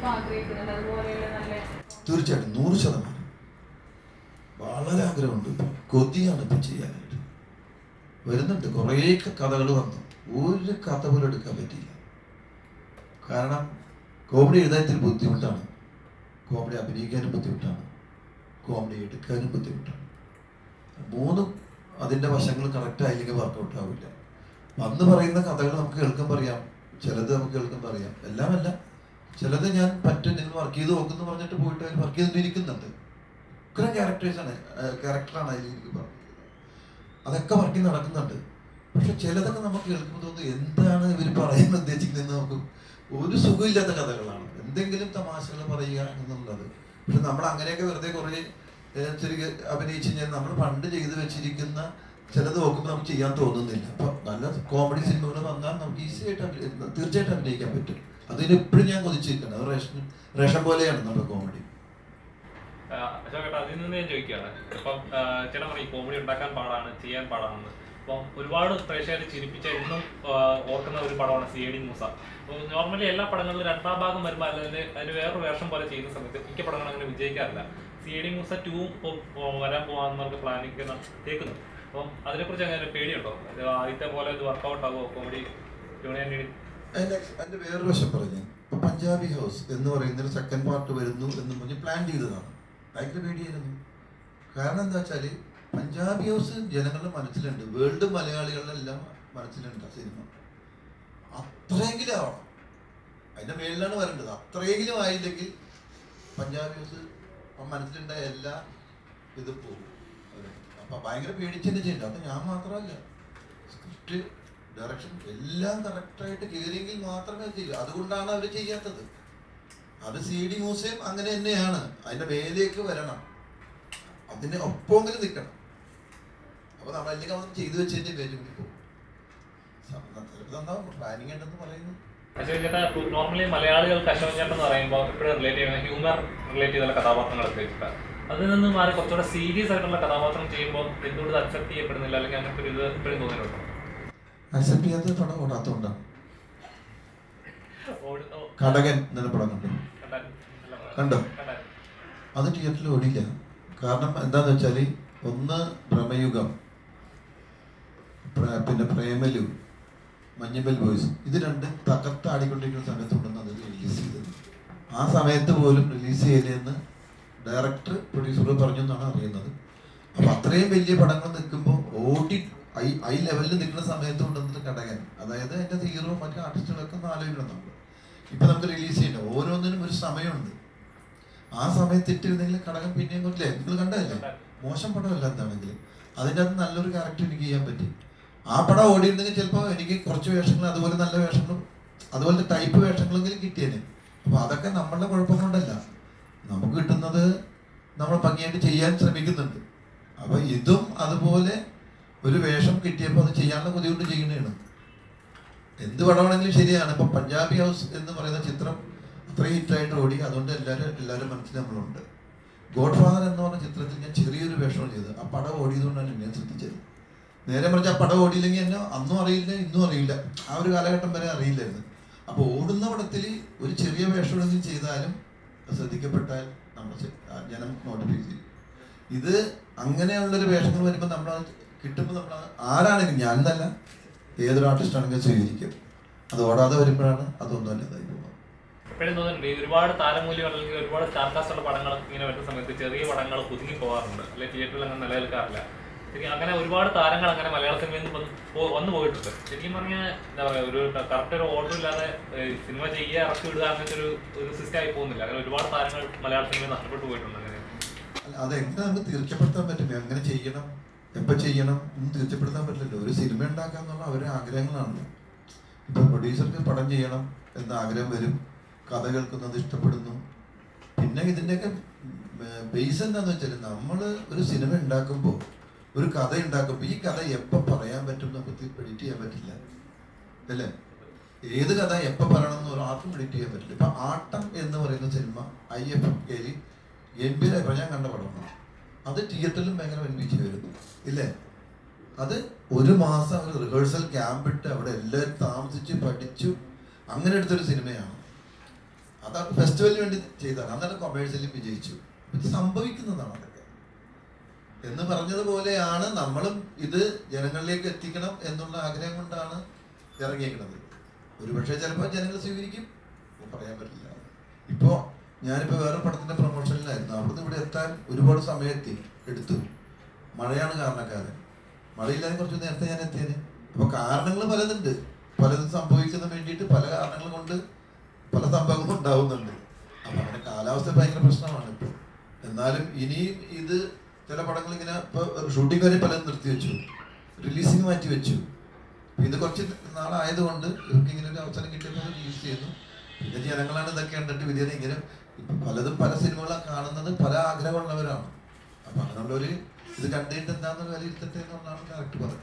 ആഗ്രഹിക്കുന്നുണ്ട് അതുപോലെയുള്ള നല്ല തീർച്ചയായിട്ടും നൂറ് ശതമാനം വളരെ ആഗ്രഹമുണ്ട് ഇപ്പം കൊതിയാണ് ഇപ്പം ചെയ്യാനായിട്ട് വരുന്നുണ്ട് കുറേ കഥകൾ വന്നു ഒരു കഥ പോലും എടുക്കാൻ പറ്റിയില്ല കാരണം കോമഡി എഴുതാൻ ഇത്തിരി ബുദ്ധിമുട്ടാണ് കോമഡി അഭിനയിക്കാനും ബുദ്ധിമുട്ടാണ് കോമഡി എടുക്കാനും ബുദ്ധിമുട്ടാണ് മൂന്നും അതിൻ്റെ വശങ്ങൾ കറക്റ്റ് ആയില്ലെങ്കിൽ വർക്കൗട്ട് ആവില്ല അന്ന് പറയുന്ന കഥകൾ നമുക്ക് കേൾക്കുമ്പോൾ അറിയാം ചിലത് നമുക്ക് കേൾക്കുമ്പോൾ അറിയാം എല്ലാമല്ല ചിലത് ഞാൻ പറ്റും നിങ്ങൾ വർക്ക് ചെയ്ത് നോക്കുന്നു പറഞ്ഞിട്ട് പോയിട്ട് അതിൽ വർക്ക് ചെയ്തിരിക്കുന്നുണ്ട് ഉഗ്രം ക്യാരക്ടേഴ്സാണ് ക്യാരക്ടറാണ് അതിൽ എനിക്ക് പറഞ്ഞിരിക്കുന്നത് അതൊക്കെ വർക്കിൽ നടക്കുന്നുണ്ട് പക്ഷെ ചിലതൊക്കെ നമുക്ക് കേൾക്കുമ്പോൾ തോന്നുന്നു എന്താണ് ഇവർ പറയാൻ ഉദ്ദേശിക്കുന്നത് നമുക്ക് ഒരു സുഖമില്ലാത്ത കഥകളാണ് എന്തെങ്കിലും തമാശകൾ പറയുക എന്നുള്ളത് പക്ഷെ നമ്മൾ അങ്ങനെയൊക്കെ വെറുതെ കുറേ ഏഹ്, ചെറിയ അഭിനയിച്ച് കഴിഞ്ഞാൽ നമ്മൾ പണ്ട് ചെയ്ത് വെച്ചിരിക്കുന്ന ചിലത് നോക്കുമ്പോൾ നമുക്ക് ചെയ്യാൻ തോന്നുന്നില്ല അപ്പൊ നല്ല കോമഡി സിനിമകൾ വന്നാൽ നമുക്ക് ഈസി ആയിട്ട് അഭി- തീർച്ചയായിട്ടും അഭിനയിക്കാൻ പറ്റും അതിന് എപ്പോഴും ഞാൻ കൊതിച്ചിരിക്കണം അത് റേഷൻ റേഷൻ പോലെയാണ് നമ്മുടെ കോമഡി അശോകേട്ട അതിൽ നിന്ന് ഞാൻ ചോദിക്കുകയാണ് ഇപ്പം ആ, ചേട്ടൻ പറയും കോമഡി ഉണ്ടാക്കാൻ പാടാണ് ചെയ്യാൻ പാടാണെന്ന് അപ്പം ഒരുപാട് പ്രേക്ഷകരെ ചിരിപ്പിച്ച ഇന്നും ആ, ഓർക്കുന്ന ഒരു പടമാണ് സി എ ഡി മൂസ അപ്പോൾ നോർമലി എല്ലാ പടങ്ങളിലും രണ്ടാം ഭാഗം വരുമ്പോൾ അല്ലെങ്കിൽ അതിന് വേറൊരു വേഷം പോലെ ചെയ്യുന്ന സമയത്ത് മിക്ക പടങ്ങളും അങ്ങനെ വിജയിക്കാറില്ല C A D Moosa two ഇപ്പോൾ വരാൻ പോകാമെന്നവർക്ക് പ്ലാനിങ് കേൾക്കുന്നു അപ്പം അതിനെക്കുറിച്ച് അങ്ങനെ പേടിയുണ്ടോ ഇത് ആദ്യത്തെ പോലെ ഇത് വർക്കൗട്ട് ആകുമോ കോമഡി ട്യൂണിയാൻ അതിന്റെ അതിന്റെ വേറൊരു വശം പറഞ്ഞു ഇപ്പൊ പഞ്ചാബി ഹൗസ് എന്ന് പറയുന്ന ഒരു സെക്കൻഡ് പാർട്ട് വരുന്നു എന്ന് പറഞ്ഞ് പ്ലാൻ ചെയ്തതാണ് ഭയങ്കര പേടിയായിരുന്നു കാരണം എന്താ വെച്ചാല് പഞ്ചാബി ഹൗസ് ജനങ്ങളുടെ മനസ്സിലുണ്ട് വേൾഡ് മലയാളികളുടെ എല്ലാം മനസ്സിലുണ്ട് ആ സിനിമ അത്രയെങ്കിലും ആവണം അതിന്റെ മേളിലാണ് വരേണ്ടത് അത്രയെങ്കിലും ആയില്ലെങ്കിൽ പഞ്ചാബി ഹൗസ് ആ മനസ്സിലുണ്ടായ എല്ലാ ഇത് പോകും അവര്. അപ്പൊ ഭയങ്കര പേടിച്ചെന്നെ ചെയ്യുന്നുണ്ട് അപ്പൊ ഞാൻ മാത്രമല്ല സ്ക്രിപ്റ്റ് ഡയറക്ഷൻ എല്ലാം കറക്റ്റായിട്ട് കയറിയെങ്കിൽ മാത്രമേ അത് ചെയ്യൂ അതുകൊണ്ടാണ് അവർ ചെയ്യാത്തത് അത് സി ഡി മ്യൂസിയം അങ്ങനെ തന്നെയാണ് അതിന്റെ മേലേക്ക് വരണം അതിന് ഒപ്പമെങ്കിലും നിൽക്കണം അപ്പൊ നമ്മൾ അല്ലെങ്കിൽ അവൻ ചെയ്തു വെച്ചതിന്റെ പേര് കൂടി പോകും ചിലപ്പോൾ പ്ലാനിങ് ഉണ്ടെന്ന് പറയുന്നു അശോക് ചേട്ടാ നോർമലി മലയാളികൾക്ക് അശോക് ചേട്ടൻ എന്ന് പറയുമ്പോൾ എപ്പോഴും റിലേറ്റ് ചെയ്യുന്ന ഹ്യൂമർ റിലേറ്റ് ചെയ്തുള്ള കഥാപാത്രങ്ങളൊക്കെ വെച്ചിട്ടാണ് അതിൽ നിന്ന് മാറി കുറച്ചുകൂടെ സീരിയസ് ആയിട്ടുള്ള കഥാപാത്രം ചെയ്യുമ്പോൾ എന്തുകൊണ്ട് അക്സെപ്റ്റ് ചെയ്യപ്പെടുന്നില്ല അല്ലെങ്കിൽ അങ്ങനത്തെ ഒരു ഇത് എപ്പോഴും തോന്നിയിട്ടുണ്ടോ അക്സെപ്റ്റ് ചെയ്യാത്ത പടം ഓടാത്തതുകൊണ്ടാണ് ഓടി- ഓ, കടകൻ എന്ന പടം കണ്ടു കണ്ടായിരുന്നു. നല്ല പടം. കണ്ടോ? കണ്ടായിരുന്നു. അത് തിയേറ്ററിൽ ഓടില്ല കാരണം എന്താന്ന് വെച്ചാൽ ഒന്ന് ഭ്രമയുഗം പ്ര- പിന്നെ പ്രേമലു മഞ്ഞുമൽ ബോയ്സ് ഇത് രണ്ടും തകർത്താടിക്കൊണ്ടിരിക്കുന്ന സമയത്തുണ്ടെന്ന് അത് റിലീസ് ചെയ്തത് ആ സമയത്ത് പോലും റിലീസ് ചെയ്തതെന്ന് ഡയറക്ടർ പ്രൊഡ്യൂസർ പറഞ്ഞു എന്നാണ് അറിയുന്നത് അപ്പൊ അത്രയും വലിയ പടങ്ങൾ നിൽക്കുമ്പോൾ ഓടി ഐ ഐ ലെവലിൽ നിൽക്കുന്ന സമയത്ത് കൊണ്ടുവന്നിട്ട് കടകൻ അതായത് അതിന്റെ ഹീറോ മറ്റു ആർട്ടിസ്റ്റുകളൊക്കെ ഒന്ന് ആലോചിക്കണം നമ്മൾ ഇപ്പൊ നമുക്ക് റിലീസ് ചെയ്യണം ഓരോന്നിനും ഒരു സമയമുണ്ട് ആ സമയത്ത് ഇട്ടിരുന്നെങ്കിൽ കടകം പിന്നെയും കൊണ്ടില്ലേ നിങ്ങൾ കണ്ടതല്ലേ മോശം പടമല്ല എന്താണെങ്കിലും അതിൻ്റെ അകത്ത് നല്ലൊരു ക്യാരക്ടർ എനിക്ക് ചെയ്യാൻ പറ്റി ആ പടം ഓടിയിരുന്നെങ്കിൽ ചിലപ്പോൾ എനിക്ക് കുറച്ച് വേഷങ്ങൾ അതുപോലെ നല്ല വേഷങ്ങളും അതുപോലത്തെ ടൈപ്പ് വേഷങ്ങളെങ്കിലും കിട്ടിയേനെ അപ്പോൾ അതൊക്കെ നമ്മളുടെ കുഴപ്പം കൊണ്ടല്ല നമുക്ക് കിട്ടുന്നത് നമ്മൾ ഭംഗിയായിട്ട് ചെയ്യാൻ ശ്രമിക്കുന്നുണ്ട് അപ്പോൾ ഇതും അതുപോലെ ഒരു വേഷം കിട്ടിയപ്പോൾ അത് ചെയ്യാനുള്ള ബുദ്ധിമുട്ട് ചെയ്യണതാണ് എന്ത് പടമാണെങ്കിലും ശരിയാണ് ഇപ്പൊ പഞ്ചാബി ഹൗസ് എന്ന് പറയുന്ന ചിത്രം അത്രയും ഹിറ്റായിട്ട് ഓടി അതുകൊണ്ട് എല്ലാവരും എല്ലാവരും മനസ്സിൽ നമ്മളുണ്ട് ഗോഡ് ഫാദർ എന്ന് പറഞ്ഞ ചിത്രത്തിൽ ഞാൻ ചെറിയൊരു വേഷമാണ് ചെയ്തത് ആ പടം ഓടിയതുകൊണ്ടാണ് എന്നെ ശ്രദ്ധിച്ചത് നേരെ മറിച്ച് ആ പടം ഓടിയില്ലെങ്കിൽ എന്നെ അന്നും അറിയില്ല ഇന്നും അറിയില്ല ആ ഒരു കാലഘട്ടം വരെ അറിയില്ലായിരുന്നു അപ്പോൾ ഓടുന്ന പടത്തിൽ ഒരു ചെറിയ വേഷമെങ്കിലും ചെയ്താലും അത് ശ്രദ്ധിക്കപ്പെട്ടാൽ നമ്മൾ ജനം നോട്ടിഫൈ ചെയ്യും ഇത് അങ്ങനെയുള്ളൊരു വേഷങ്ങൾ വരുമ്പോൾ നമ്മൾ കിട്ടുമ്പോൾ നമ്മൾ ആരാണെങ്കിലും ഞാൻ എന്നല്ല ഏതൊരു ആർട്ടിസ്റ്റ് ആണെങ്കിലും സ്വീകരിക്കും അത് ഓടാതെ വരുമ്പോഴാണ് അതൊന്നും അല്ലാതായി പോകുന്നത് എപ്പോഴും തോന്നുന്നുണ്ട് ഈ ഒരുപാട് താരമൂല്യം അല്ലെങ്കിൽ ഒരുപാട് സ്റ്റാർ കാസ്റ്റുള്ള പടങ്ങൾ ഇങ്ങനെ വരുന്ന സമയത്ത് ചെറിയ പടങ്ങൾ ഒതുങ്ങി പോകാറുണ്ട് അല്ലെങ്കിൽ തിയേറ്ററിൽ അങ്ങനെ നിലനിൽക്കാറില്ല ശരിക്കും അങ്ങനെ ഒരുപാട് താരങ്ങൾ അങ്ങനെ മലയാള സിനിമയിൽ നിന്ന് വന്ന് പോ- വന്നു പോയിട്ടുണ്ട് ശരിക്കും പറഞ്ഞാൽ എന്താ പറയുക ഒരു കറക്റ്റ് ഒരു ഓർഡർ ഇല്ലാതെ ഏഹ്, സിനിമ ചെയ്യുക ഇറക്കി വിടുക അങ്ങനത്തെ ഒരു ഒരു സിസ്റ്റം ആയി പോകുന്നില്ല അങ്ങനെ ഒരുപാട് താരങ്ങൾ മലയാള സിനിമയിൽ നഷ്ടപ്പെട്ടു പോയിട്ടുണ്ട് അങ്ങനെ അല്ല, അതെങ്ങനെ നമുക്ക് തീർച്ചപ്പെടുത്താൻ പറ്റും എങ്ങനെ ചെയ്യണം എപ്പോൾ ചെയ്യണം ഒന്നും തീർച്ചപ്പെടുത്താൻ പറ്റില്ലല്ലോ ഒരു സിനിമ ഉണ്ടാക്കുക എന്നുള്ള അവരുടെ ആഗ്രഹങ്ങളാണല്ലോ ഇപ്പൊ പ്രൊഡ്യൂസർക്ക് പടം ചെയ്യണം എന്ന ആഗ്രഹം വരും കഥ കേൾക്കുന്നത് ഇഷ്ടപ്പെടുന്നു പിന്നെ ഇതിൻ്റെയൊക്കെ ബേസ് എന്താന്ന് വെച്ചാൽ നമ്മൾ ഒരു സിനിമ ഉണ്ടാക്കുമ്പോൾ ഒരു കഥ ഉണ്ടാക്കുമ്പോൾ ഈ കഥ എപ്പോൾ പറയാൻ പറ്റും നമുക്ക് പ്രെഡിക്റ്റ് ചെയ്യാൻ പറ്റില്ല അല്ലേ ഏത് കഥ എപ്പോൾ പറയണം എന്ന് ഒരു ആർക്കും പ്രെഡിക്റ്റ് ചെയ്യാൻ പറ്റില്ല ഇപ്പൊ ആട്ടം എന്ന് പറയുന്ന സിനിമ ഐ എഫ് എം കെയിൽ ഗംഭീര ഞാൻ കണ്ട പടമാണ് അത് തിയേറ്ററിലും ഭയങ്കര ഒരുമിച്ച് വരുന്നു ഇല്ലേ അത് ഒരു മാസം ഒരു റിഹേഴ്സൽ ക്യാമ്പ് ഇട്ട് അവിടെ എല്ലാവരും താമസിച്ച് പഠിച്ചു അങ്ങനെ എടുത്തൊരു സിനിമയാണ് അതാണ് ഫെസ്റ്റിവലിന് വേണ്ടി ചെയ്തതാണ് അന്നാണ് കൊമേഴ്സ്യലി വിജയിച്ചു ഇത് സംഭവിക്കുന്നതാണ് അതൊക്കെ എന്ന് പറഞ്ഞതുപോലെയാണ് നമ്മളും ഇത് ജനങ്ങളിലേക്ക് എത്തിക്കണം എന്നുള്ള ആഗ്രഹം കൊണ്ടാണ് ഇറങ്ങിയേക്കുന്നത് ഒരുപക്ഷെ ചിലപ്പോൾ ജനങ്ങൾ സ്വീകരിക്കും ഒന്നും പറയാൻ പറ്റില്ല ഇപ്പോൾ ഞാനിപ്പോൾ വേറെ പടത്തിന്റെ പ്രൊമോഷനിലായിരുന്നു അവിടുന്ന് ഇവിടെ എത്താൻ ഒരുപാട് സമയത്തി എടുത്തു മഴയാണ് കാരണക്കാരൻ മഴയില്ലാതെ കുറച്ച് നേരത്തെ ഞാൻ എത്തിയത് അപ്പോൾ കാരണങ്ങൾ പലതുണ്ട് പലതും സംഭവിക്കുന്ന വേണ്ടിയിട്ട് പല കാരണങ്ങൾ കൊണ്ട് പല സംഭവങ്ങളും ഉണ്ടാവുന്നുണ്ട് അപ്പൊ അങ്ങനെ കാലാവസ്ഥ ഭയങ്കര പ്രശ്നമാണ് ഇപ്പോൾ എന്നാലും ഇനിയും ഇത് ചില പടങ്ങൾ ഇങ്ങനെ ഇപ്പൊ ഷൂട്ടിംഗ് വരെ പലതും നിർത്തിവെച്ചു റിലീസിങ് മാറ്റി വെച്ചു ഇത് കുറച്ച് നാളായതുകൊണ്ട് ഇവർക്ക് ഇങ്ങനെ ഒരു അവസരം കിട്ടിയപ്പോൾ റിലീസ് ചെയ്യുന്നു പിന്നെ ജനങ്ങളാണ് ഇതൊക്കെ കണ്ടിട്ട് വിദ്യ ഇങ്ങനെ ഇപ്പൊ പലതും പല സിനിമകളാണ് കാണുന്നത് പല ആഗ്രഹമുള്ളവരാണ് അപ്പൊ അങ്ങനെയുള്ളവര് ഇത് കണ്ടിട്ട് എന്താണെന്ന് വിലയിരുത്തട്ടെ എന്നുള്ളതാണ് കറക്റ്റ് പറഞ്ഞത്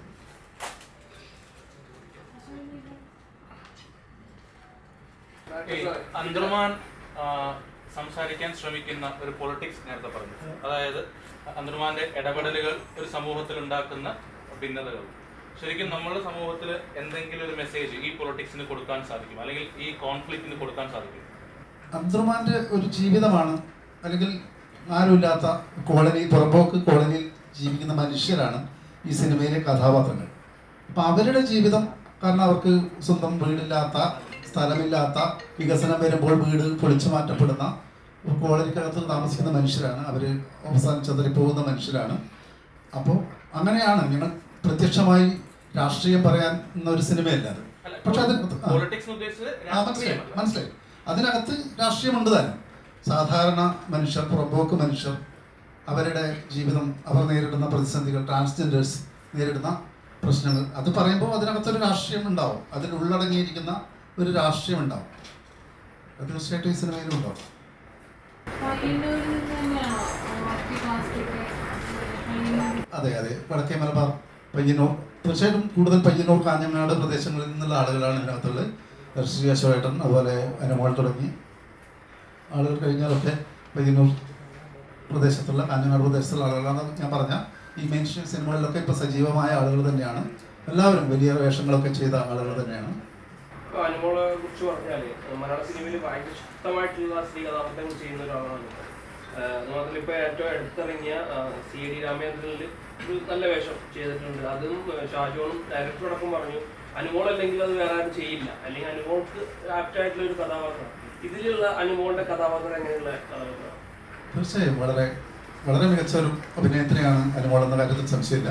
ഈ അന്തർമാൻ ആ, സംസാരിക്കാൻ ശ്രമിക്കുന്ന ഒരു പൊളിറ്റിക്സ് നേരത്തെ പറഞ്ഞു അതായത് അന്തർമാന്റെ ഇടപെടലുകൾ ഒരു സമൂഹത്തിൽ ഉണ്ടാക്കുന്ന ഭിന്നതകൾ ശരിക്കും നമ്മുടെ സമൂഹത്തിൽ എന്തെങ്കിലും ഒരു മെസ്സേജ് ഈ പൊളിറ്റിക്സിന് കൊടുക്കാൻ സാധിക്കും അല്ലെങ്കിൽ ഈ കോൺഫ്ലിക്റ്റിന് കൊടുക്കാൻ സാധിക്കും അബ്ദുറഹ്മാന്റെ ഒരു ജീവിതമാണ് അല്ലെങ്കിൽ ആരുമില്ലാത്ത കോളനി പുറമ്പോക്ക് കോളനിയിൽ ജീവിക്കുന്ന മനുഷ്യരാണ് ഈ സിനിമയിലെ കഥാപാത്രങ്ങൾ അപ്പം അവരുടെ ജീവിതം കാരണം അവർക്ക് സ്വന്തം വീടില്ലാത്ത സ്ഥലമില്ലാത്ത വികസനം വരുമ്പോൾ വീട് പൊളിച്ചു മാറ്റപ്പെടുന്ന കോളനിക്കകത്ത് താമസിക്കുന്ന മനുഷ്യരാണ് അവർ അവസാനം ചെതറിപ്പോകുന്ന മനുഷ്യരാണ് അപ്പോൾ അങ്ങനെയാണ് ഞങ്ങൾ പ്രത്യക്ഷമായി രാഷ്ട്രീയം പറയാൻ ഒരു സിനിമയല്ല അത് അല്ല പക്ഷെ അത് ആ. പൊളിറ്റിക്സ് ഉദ്ദേശിച്ചത് ആ, മനസ്സിലായി രാഷ്ട്രീയമല്ല. മനസ്സിലായി അതിനകത്ത് രാഷ്ട്രീയമുണ്ട് തന്നെ സാധാരണ മനുഷ്യർ പുറമ്പോക്ക് മനുഷ്യർ അവരുടെ ജീവിതം അവർ നേരിടുന്ന പ്രതിസന്ധികൾ ട്രാൻസ്ജെൻഡേഴ്സ് നേരിടുന്ന പ്രശ്നങ്ങൾ അത് പറയുമ്പോൾ അതിനകത്തൊരു രാഷ്ട്രീയം ഉണ്ടാവും അതിൽ ഉള്ളടങ്ങിയിരിക്കുന്ന ഒരു രാഷ്ട്രീയം ഉണ്ടാവും അത് തീർച്ചയായിട്ടും ഈ സിനിമയിലും ഉണ്ടാവും പയ്യന്നൂരിൽ നിന്ന് തന്നെയാണോ ആർട്ടി കാസ്റ്റ് ഒക്കെ പയ്യന്നൂർ അതെ അതെ വടക്കേ മലബാർ പയ്യന്നൂർ തീർച്ചയായിട്ടും കൂടുതൽ പയ്യന്നൂർ കാഞ്ഞങ്ങാട് പ്രദേശങ്ങളിൽ നിന്നുള്ള ആളുകളാണ് ഇതിനകത്തുള്ളത് ശ്രീ അശോകേട്ടൻ അതുപോലെ അനുമോൾ തുടങ്ങി ആളുകൾ കഴിഞ്ഞാലൊക്കെ പയ്യന്നൂർ പ്രദേശത്തുള്ള കാഞ്ഞങ്ങാട് പ്രദേശത്തുള്ള ആളുകളാണ് ഞാൻ പറഞ്ഞ ഈ മെയിൻ സ്ട്രീം സിനിമകളിലൊക്കെ ഇപ്പോൾ സജീവമായ ആളുകൾ തന്നെയാണ് എല്ലാവരും വലിയ വേഷങ്ങളൊക്കെ ചെയ്ത ആളുകൾ തന്നെയാണ് ഇപ്പൊ അനുമോളെ കുറിച്ച് പറഞ്ഞാല് മലയാള സിനിമയിൽ ഭയങ്കര ശക്തമായിട്ടുള്ള സ്ത്രീ കഥാപാത്രങ്ങൾ ചെയ്യുന്ന ഒരാളാണ് ആഹ് അത് മാത്രമല്ല ഇപ്പൊ ഏറ്റവും അടുത്തിറങ്ങിയ സി ഡി രാമേന്ദ്രനിൽ ഒരു നല്ല വേഷം ചെയ്തിട്ടുണ്ട് അതും ആഹ് ഷാജോണും ഡയറക്ടർ അടക്കം പറഞ്ഞു അനുമോൾ അല്ലെങ്കിൽ അത് വേറെ ആരും ചെയ്യില്ല അല്ലെങ്കിൽ അനുമോൾക്ക് ആപ്റ്റ് ആയിട്ടുള്ള ഒരു കഥാപാത്രം ഇതിലുള്ള അനുമോളുടെ കഥാപാത്രം എങ്ങനെയുള്ള കഥാപാത്രമാണ് തീർച്ചയായും വളരെ വളരെ മികച്ച ഒരു അഭിനയത്തിനെയാണ് അനുമോൾ എന്ന കാര്യത്തിൽ സംശയമില്ല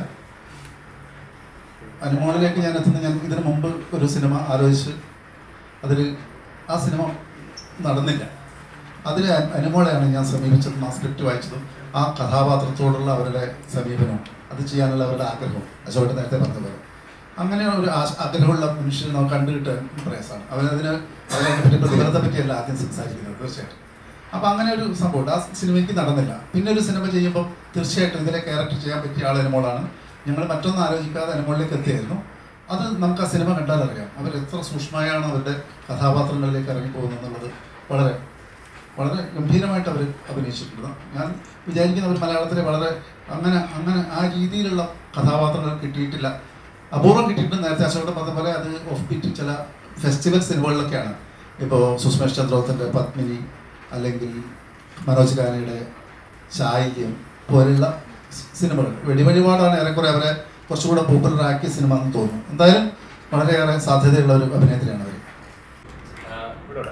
അനുമോളിലേക്ക് ഞാൻ എത്തുന്ന ഞാൻ ഇതിനു മുമ്പ് ഒരു സിനിമ ആലോചിച്ച് അതിൽ ആ സിനിമ നടന്നില്ല അതിൽ അനുമോളെയാണ് ഞാൻ സമീപിച്ചതും ആ സ്ക്രിപ്റ്റ് വായിച്ചതും ആ കഥാപാത്രത്തോടുള്ള അവരുടെ സമീപനവും അത് ചെയ്യാനുള്ള അവരുടെ ആഗ്രഹവും അശോകൻ നേരത്തെ പറഞ്ഞ പോലെ അങ്ങനെ ഒരു ആശ- ആഗ്രഹമുള്ള മനുഷ്യനെ നമുക്ക് കണ്ടുകിട്ടാൻ പ്രയാസമാണ് അവനതിന് അവരതിനെ പറ്റി പ്രതിഫലത്തെ പറ്റിയല്ല ആദ്യം സംസാരിക്കുന്നത് തീർച്ചയായിട്ടും അപ്പൊ അങ്ങനെ ഒരു സംഭവം ആ സിനിമയ്ക്ക് നടന്നില്ല പിന്നെ ഒരു സിനിമ ചെയ്യുമ്പോൾ തീർച്ചയായിട്ടും ഇതിലെ ക്യാരക്ടർ ചെയ്യാൻ പറ്റിയ ആൾ അനുമോളാണ് ഞങ്ങൾ മറ്റൊന്നും ആലോചിക്കാതെ അനുമോളിലേക്ക് എത്തിയായിരുന്നു അത് നമുക്ക് ആ സിനിമ കണ്ടാൽ അറിയാം അവർ എത്ര സൂക്ഷ്മമായാണ് അവരുടെ കഥാപാത്രങ്ങളിലേക്ക് ഇറങ്ങി പോകുന്നത് എന്നുള്ളത് വളരെ വളരെ ഗംഭീരമായിട്ട് അവർ അഭിനയിച്ചിട്ടുണ്ട് ഞാൻ വിചാരിക്കുന്ന ഒരു മലയാളത്തിലെ വളരെ അങ്ങനെ അങ്ങനെ ആ രീതിയിലുള്ള കഥാപാത്രങ്ങൾ കിട്ടിയിട്ടില്ല അപൂർവം കിട്ടിയിട്ട് നേരത്തെ അശോകൻ പറഞ്ഞ പോലെ അത് ഓഫ് ബീറ്റ് ചില ഫെസ്റ്റിവൽ സിനിമകളിലൊക്കെയാണ് ഇപ്പോൾ സുസ്മേഷ് ചന്ദ്രോത്തിന്റെ പത്മിനി അല്ലെങ്കിൽ മനോജ് ഖാനയുടെ ശായില്യം പോലുള്ള സ് സിനിമകൾ വെടിവഴിപാടാണ് ഏറെക്കുറെ അവരെ കുറച്ചുകൂടെ പോപ്പുലർ ആക്കിയ സിനിമ എന്ന് തോന്നുന്നു എന്തായാലും വളരെയേറെ സാധ്യതയുള്ള ഒരു അഭിനേത്രിയാണ് അവർ ഇവിടെ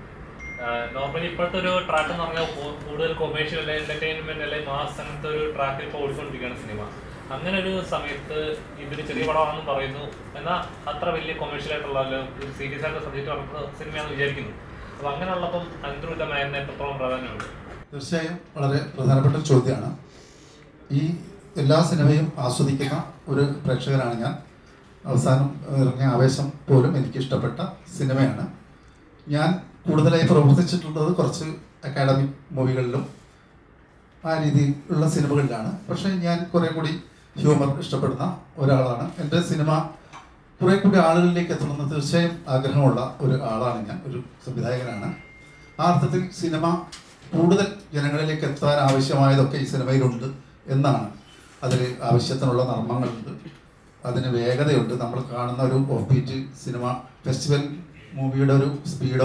നോർമലി ഇപ്പോഴത്തെ ഒരു ട്രാക്ക് എന്ന് പറഞ്ഞാൽ കൂ- കൂടുതൽ കൊമേഴ്ഷ്യൽ എന്റർടൈൻമെന്റ് അല്ലെങ്കിൽ മാസ് അങ്ങനത്തെ ഒരു ട്രാക്കിൽ ഇപ്പോൾ ഓടിക്കൊണ്ടിരിക്കുകയാണ് സിനിമ അങ്ങനെ ഒരു സമയത്ത് ഇതൊരു ചെറിയ പടമാണെന്ന് പറയുന്നു എന്നാൽ അത്ര വലിയ കൊമേഴ്ഷ്യൽ ആയിട്ടുള്ള ഒരു സീരിയസ് ആയിട്ട് സബ്ജക്റ്റ് പറഞ്ഞ സിനിമയാണെന്ന് വിചാരിക്കുന്നു അപ്പോൾ അങ്ങനെയുള്ളപ്പം അന്തർവിധ മയന്ന എത്രത്തോളം പ്രാധാന്യമുണ്ട് തീർച്ചയായും വളരെ പ്രധാനപ്പെട്ട ഒരു ചോദ്യമാണ് ഈ എല്ലാ സിനിമയും ആസ്വദിക്കുന്ന ഒരു പ്രേക്ഷകനാണ് ഞാൻ അവസാനം ഇറങ്ങിയ ആവേശം പോലും എനിക്ക് ഇഷ്ടപ്പെട്ട സിനിമയാണ് ഞാൻ കൂടുതലായി പ്രവർത്തിച്ചിട്ടുള്ളത് കുറച്ച് അക്കാഡമിക് മൂവികളിലും ആ രീതിയിലുള്ള സിനിമകളിലാണ് പക്ഷേ ഞാൻ കുറേ കൂടി ഹ്യൂമർ ഇഷ്ടപ്പെടുന്ന ഒരാളാണ് എൻ്റെ സിനിമ കുറേ കൂടി ആളുകളിലേക്ക് എത്തണമെന്ന് തീർച്ചയായും ആഗ്രഹമുള്ള ഒരു ആളാണ് ഞാൻ ഒരു സംവിധായകനാണ് ആ അർത്ഥത്തിൽ സിനിമ കൂടുതൽ ജനങ്ങളിലേക്ക് എത്താൻ ആവശ്യമായതൊക്കെ ഈ സിനിമയിലുണ്ട് എന്നാണ് അതിൽ ആവശ്യത്തിനുള്ള നർമ്മങ്ങളുണ്ട് അതിന് വേഗതയുണ്ട് നമ്മൾ കാണുന്ന ഒരു ഓഫ് ബീറ്റ് സിനിമ ഫെസ്റ്റിവൽ മൂവിയുടെ ഒരു സ്പീഡോ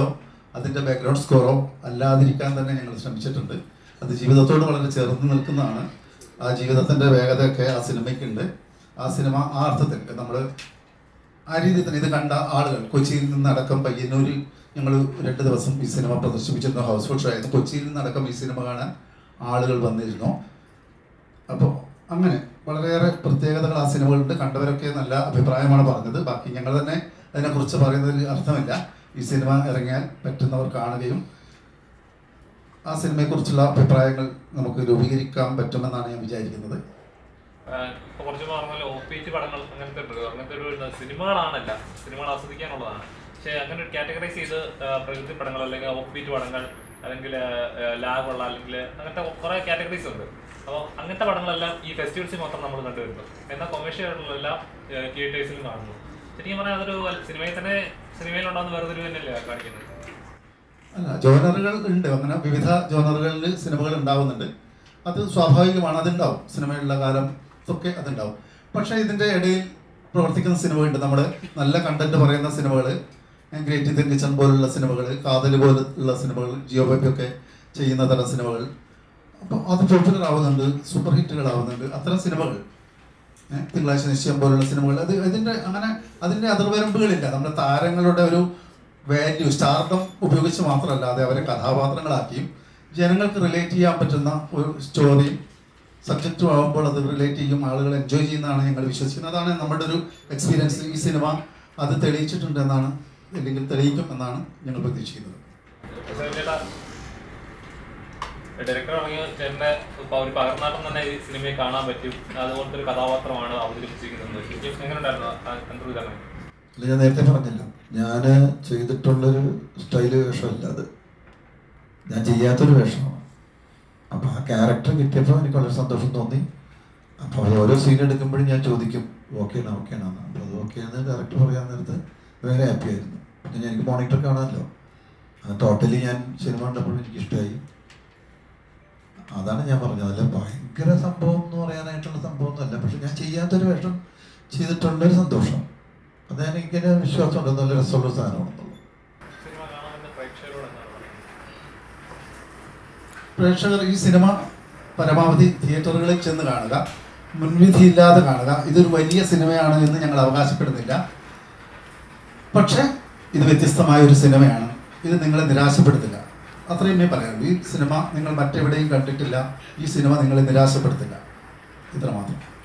അതിൻ്റെ ബാക്ക്ഗ്രൗണ്ട് സ്കോറോ അല്ലാതിരിക്കാൻ തന്നെ ഞങ്ങൾ ശ്രമിച്ചിട്ടുണ്ട് അത് ജീവിതത്തോട് വളരെ ചേർന്ന് നിൽക്കുന്നതാണ് ആ ജീവിതത്തിൻ്റെ വേഗതയൊക്കെ ആ സിനിമയ്ക്കുണ്ട് ആ സിനിമ ആ അർത്ഥത്തിൽ നമ്മൾ ആ രീതിയിൽ തന്നെ ഇത് കണ്ട ആളുകൾ കൊച്ചിയിൽ നിന്നടക്കം പയ്യന്നൂരിൽ ഞങ്ങൾ രണ്ട് ദിവസം ഈ സിനിമ പ്രദർശിപ്പിച്ചിരുന്നു ഹൗസ്ഫുൾ ഷോ ആയിരുന്നു കൊച്ചിയിൽ നിന്നടക്കം ഈ സിനിമ കാണാൻ ആളുകൾ വന്നിരുന്നു അപ്പോൾ അങ്ങനെ വളരെയേറെ പ്രത്യേകതകൾ ആ സിനിമകളുണ്ട് കണ്ടവരൊക്കെ നല്ല അഭിപ്രായമാണ് പറഞ്ഞത് ബാക്കി ഞങ്ങൾ തന്നെ അതിനെക്കുറിച്ച് പറയുന്നതിൽ അർത്ഥമില്ല ഈ സിനിമ ഇറങ്ങിയാൽ പറ്റുന്നവർ കാണുകയും ആ സിനിമയെക്കുറിച്ചുള്ള അഭിപ്രായങ്ങൾ നമുക്ക് രൂപീകരിക്കാൻ പറ്റുമെന്നാണ് ഞാൻ വിചാരിക്കുന്നത് ആഹ് ഇപ്പൊ കുറച്ച് പറഞ്ഞല്ലോ ഒ പി ടി പടങ്ങൾ അങ്ങനത്തെ ഉണ്ട് അങ്ങനത്തെ ഒരു ഇത് സിനിമകളാണല്ല സിനിമകൾ ആസ്വദിക്കാനുള്ളതാണ് പക്ഷേ അങ്ങനെ ഒരു കാറ്റഗറൈസ് ചെയ്ത് ആഹ് പ്രകൃതി പടങ്ങൾ അല്ലെങ്കിൽ ഒ പി ടി പടങ്ങൾ അല്ലെങ്കിൽ ലാബുള്ള അല്ലെങ്കിൽ അങ്ങനത്തെ കുറേ കാറ്റഗറീസ് ഉണ്ട് അപ്പോൾ അങ്ങനത്തെ പടങ്ങളെല്ലാം ഈ ഫെസ്റ്റിവൽസിൽ മാത്രം നമ്മൾ കണ്ടുവരുന്നു എന്നാൽ കൊമേഴ്ഷ്യൽ ആയിട്ടുള്ളതെല്ലാം തിയേറ്റേഴ്സിലും കാണുന്നു ശരിക്കും പറഞ്ഞാൽ അതൊരു വല്ല- സിനിമയിൽ തന്നെ സിനിമയിലുണ്ടാകുന്ന വേറൊരു തന്നെയല്ലേ കാണിക്കുന്നത് അല്ല ജോണറുകൾ ഉണ്ട് അങ്ങനെ വിവിധ ജോണറുകളിൽ സിനിമകൾ ഉണ്ടാവുന്നുണ്ട് അത് സ്വാഭാവികമാണ് അതുണ്ടാവും സിനിമയുള്ള കാലം ഒക്കെ അതുണ്ടാവും പക്ഷേ ഇതിൻ്റെ ഇടയിൽ പ്രവർത്തിക്കുന്ന സിനിമകളുണ്ട് നമ്മൾ നല്ല കണ്ടന്റ് പറയുന്ന സിനിമകൾ ഗ്രേറ്റ് ഇന്ത്യൻ കിച്ചൺ പോലുള്ള സിനിമകൾ കാതൽ പോലുള്ള സിനിമകൾ ജിയോ ബേബി ഒക്കെ ചെയ്യുന്ന തരം സിനിമകൾ അപ്പോൾ അത് പോപ്പുലർ ആവുന്നുണ്ട് സൂപ്പർ ഹിറ്റുകളാവുന്നുണ്ട് അത്തരം സിനിമകൾ ഏ, തിങ്കളാഴ്ച നിശ്ചയം പോലുള്ള സിനിമകൾ അത് ഇതിൻ്റെ അങ്ങനെ അതിൻ്റെ അതിർവരമ്പുകളില്ല നമ്മുടെ താരങ്ങളുടെ ഒരു വാല്യൂ സ്റ്റാർഡം ഉപയോഗിച്ച് മാത്രമല്ലാതെ അവരെ കഥാപാത്രങ്ങളാക്കിയും ജനങ്ങൾക്ക് റിലേറ്റ് ചെയ്യാൻ പറ്റുന്ന ഒരു സ്റ്റോറിയും സബ്ജക്റ്റും ആകുമ്പോൾ അത് റിലേറ്റ് ചെയ്യും ആളുകൾ എൻജോയ് ചെയ്യുന്നതാണ് ഞങ്ങൾ വിശ്വസിക്കുന്നത് അതാണ് നമ്മുടെ ഒരു എക്സ്പീരിയൻസ് ഈ സിനിമ അത് തെളിയിച്ചിട്ടുണ്ട് എന്നാണ് അല്ലെങ്കിൽ തെളിയിക്കും എന്നാണ് ഞങ്ങൾ പ്രതീക്ഷിക്കുന്നത് ചേട്ടാ ഡയറക്ടർ ഇറങ്ങിയ ചേട്ടന്റെ ഇപ്പൊ ഒരു പകർന്നാട്ടം തന്നെ ഈ സിനിമയിൽ കാണാൻ പറ്റും അതുപോലത്തെ ഒരു കഥാപാത്രമാണ് അവതരിപ്പിച്ചിരിക്കുന്നത് ശരിക്കും എങ്ങനെ ഉണ്ടായിരുന്നു കണ്ടു തന്നെ അല്ല ഞാൻ നേരത്തെ പറഞ്ഞല്ലോ ഞാൻ ചെയ്തിട്ടുള്ളൊരു സ്റ്റൈല് വേഷമല്ല അത് ഞാൻ ചെയ്യാത്തൊരു വേഷമാണ് അപ്പോൾ ആ ക്യാരക്ടർ കിട്ടിയപ്പോൾ എനിക്ക് വളരെ സന്തോഷം തോന്നി അപ്പോൾ അത് ഓരോ സീൻ എടുക്കുമ്പോഴും ഞാൻ ചോദിക്കും ഓക്കെയാണോ ഓക്കെയാണോ അപ്പോൾ അത് ഓക്കെ എന്ന് ഡയറക്ടർ പറയാൻ നേരത്ത് ഭയങ്കര ഹാപ്പി ആയിരുന്നു പിന്നെ ഞാൻ എനിക്ക് മോണിറ്റർ കാണാമല്ലോ ടോട്ടലി ഞാൻ സിനിമ കണ്ടപ്പോഴും എനിക്ക് ഇഷ്ടമായി അതാണ് ഞാൻ പറഞ്ഞത് അല്ല ഭയങ്കര സംഭവം എന്ന് പറയാനായിട്ടുള്ള സംഭവമൊന്നുമല്ല പക്ഷെ ഞാൻ ചെയ്യാത്തൊരു വേഷം ചെയ്തിട്ടുള്ളൊരു സന്തോഷം അത് എനിക്ക് വിശ്വാസമുണ്ട് നല്ല രസമുള്ള സാധനമാണെന്നുള്ളത് സിനിമ കാണാൻ വരുന്ന പ്രേക്ഷകരോട് എന്താണ് പറയുന്നത് പ്രേക്ഷകർ ഈ സിനിമ പരമാവധി തിയേറ്ററുകളിൽ ചെന്ന് കാണുക മുൻവിധിയില്ലാതെ കാണുക ഇതൊരു വലിയ സിനിമയാണ് എന്ന് ഞങ്ങൾ അവകാശപ്പെടുന്നില്ല പക്ഷേ ഇത് വ്യത്യസ്തമായ ഒരു സിനിമയാണ് ഇത് നിങ്ങളെ നിരാശപ്പെടുത്തില്ല അത്രയുമേ പറയാനുള്ളൂ ഈ സിനിമ നിങ്ങൾ മറ്റെവിടെയും കണ്ടിട്ടില്ല ഈ സിനിമ നിങ്ങളെ നിരാശപ്പെടുത്തില്ല ഇത്രമാത്രം